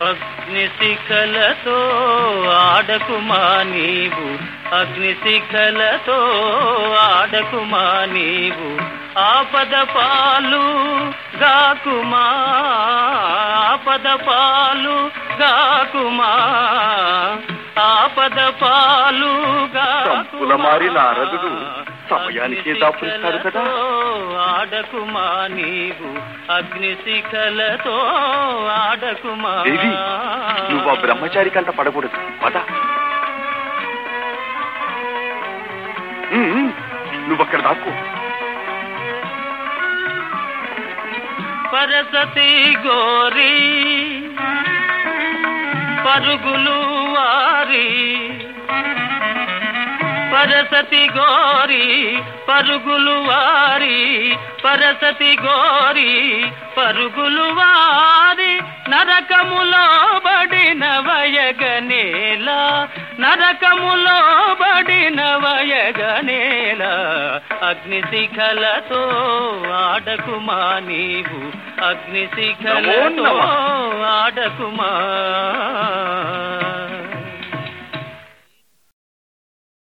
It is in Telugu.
అగ్నిశిఖలతో ఆడకుమా నీవు అగ్నిశిఖలతో ఆడకుమా నీవు ఆపద పాలు గాకుమా ఆపద పాలు గాకుమా ఆపద పాలు సంపుల మారి నారదుడు సమయానికే దాపురిస్తాడు కదా. ఆడకుమా నీవు అగ్నిశిఖలతో ఆడకుమా దేవి నువ్వు ఆ బ్రహ్మచారి కంట పడకూడదు పద ఉమ్, ఉమ్, నువ్వు అక్కడ దాక్కు పరసతి గోరి పరుగులు వారి పరసతి గోరి పరుగులు వారి పరసతి గోరి పరుగులు వారి నరకములో బడిన వయగనేల నరకములో బడిన వయగనేల అగ్నిశిఖలతో ఆడకుమా నీవు అగ్నిశిఖలతో నమో నమః. ఆడకుమా